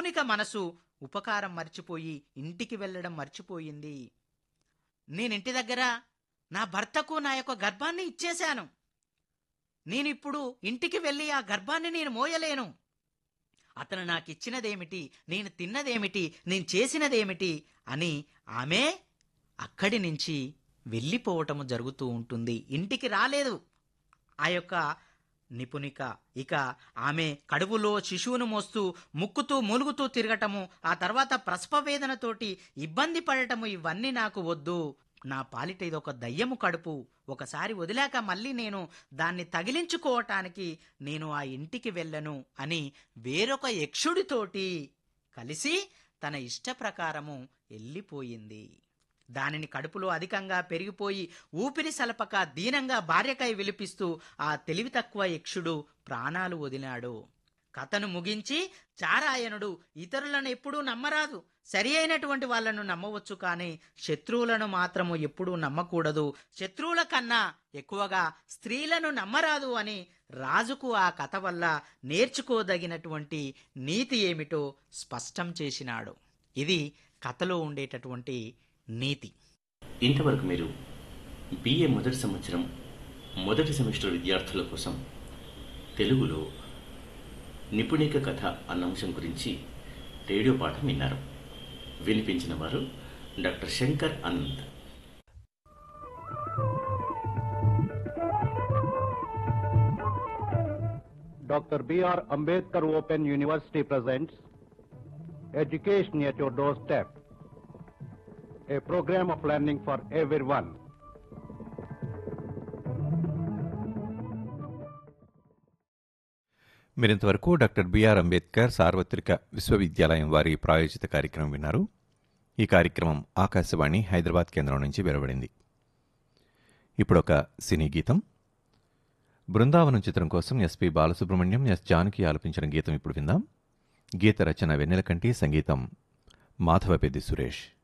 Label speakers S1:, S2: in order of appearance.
S1: నిపుణిక మనసు ఉపకారం మర్చిపోయి ఇంటికి వెళ్ళడం మర్చిపోయింది నేనింటి దగ్గర నా భర్తకు నా యొక్క గర్భాన్ని ఇచ్చేశాను నేనిప్పుడు ఇంటికి వెళ్ళి ఆ గర్భాన్ని నేను మోయలేను అతను నాకిచ్చినదేమిటి నేను తిన్నదేమిటి నేను చేసినదేమిటి అని ఆమె అక్కడి నుంచి వెళ్ళిపోవటము జరుగుతూ ఉంటుంది ఇంటికి రాలేదు ఆ యొక్క నిపుణిక ఇక ఆమె కడుపులో శిశువును మోస్తూ ముక్కుతూ మూలుగుతూ తిరగటము ఆ తర్వాత ప్రసవ వేదనతోటి ఇబ్బంది పడటము ఇవన్నీ నాకు వద్దు నా పాలిట ఇదొక దయ్యము కడుపు ఒకసారి వదిలాక మళ్ళీ నేను దాన్ని తగిలించుకోవటానికి నేను ఆ ఇంటికి వెళ్ళను అని వేరొక యక్షుడితోటి కలిసి తన ఇష్ట ప్రకారము వెళ్ళిపోయింది దానిని కడుపులో అధికంగా పెరిగిపోయి ఊపిరి సలపక దీనంగా భార్యకై విలిపిస్తూ ఆ తెలివి తక్కువ యక్షుడు ప్రాణాలు వదిలాడు కథను ముగించి చారాయనుడు ఇతరులను ఎప్పుడూ నమ్మరాదు సరి అయినటువంటి వాళ్ళను నమ్మవచ్చు కానీ శత్రువులను మాత్రము ఎప్పుడూ నమ్మకూడదు శత్రువుల కన్నా ఎక్కువగా స్త్రీలను నమ్మరాదు అని రాజుకు ఆ కథ వల్ల నేర్చుకోదగినటువంటి నీతి ఏమిటో స్పష్టం చేసినాడు ఇది కథలో ఉండేటటువంటి నీతి
S2: ఇంతవరకు మీరు బిఏ మొదటి సంవత్సరం మొదటి సెమిస్టర్ విద్యార్థుల కోసం తెలుగులో నిపుణిక కథ అన్న అంశం గురించి రేడియో పాఠం విన్నారు వినిపించిన వారు doctor Shankar Anant
S3: Dr. B.R. Ambedkar Open University presents Education at Your Doorstep, a program of learning for everyone.
S4: మీరింతవరకు డాక్టర్ బిఆర్ అంబేద్కర్ సార్వత్రిక విశ్వవిద్యాలయం వారి ప్రాయోజిత కార్యక్రమం విన్నారు ఈ కార్యక్రమం ఆకాశవాణి హైదరాబాద్ కేంద్రం నుంచి వెలువడింది ఇప్పుడొక సినీ గీతం బృందావనం చిత్రం కోసం ఎస్పి బాలసుబ్రహ్మణ్యం ఎస్ జానకి ఆలపించిన గీతం ఇప్పుడు విందాం గీత రచన వెన్నెలకంటి సంగీతం మాధవపెద్ది సురేష్